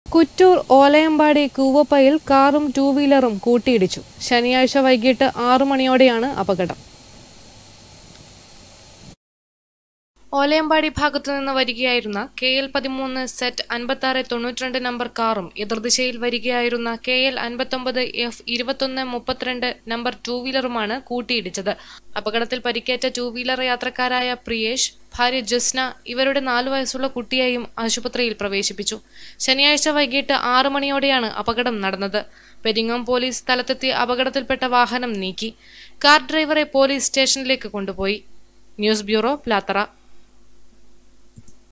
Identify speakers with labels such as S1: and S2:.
S1: കുറ്റൂർ ഓലയമ്പാടി കൂവപ്പയിൽ കാറും ടൂ വീലറും കൂട്ടിയിടിച്ചു ശനിയാഴ്ച വൈകിട്ട് ആറു മണിയോടെയാണ് അപകടം ഓലയമ്പാടി ഭാഗത്തു നിന്ന് വരികയായിരുന്ന കെ എൽ പതിമൂന്ന് സെറ്റ് അൻപത്തി ആറ് തൊണ്ണൂറ്റിരണ്ട് നമ്പർ കാറും എതിർദിശയിൽ വരികയായിരുന്ന കെ എൽ അൻപത്തൊമ്പത് എഫ് ഇരുപത്തൊന്ന് മുപ്പത്തിരണ്ട് നമ്പർ ടൂ വീലറുമാണ് കൂട്ടിയിടിച്ചത് അപകടത്തിൽ പരിക്കേറ്റ ടൂ വീലർ യാത്രക്കാരായ പ്രിയേഷ് ഭാര്യ ജസ്ന ഇവരുടെ നാലു വയസ്സുള്ള കുട്ടിയെയും ആശുപത്രിയിൽ പ്രവേശിപ്പിച്ചു ശനിയാഴ്ച വൈകിട്ട് ആറു മണിയോടെയാണ് അപകടം നടന്നത് പെരിങ്ങോം പോലീസ് സ്ഥലത്തെത്തി അപകടത്തിൽപ്പെട്ട വാഹനം നീക്കി കാർ ഡ്രൈവറെ പോലീസ് സ്റ്റേഷനിലേക്ക് കൊണ്ടുപോയി ന്യൂസ് ബ്യൂറോ പ്ലാത്തറ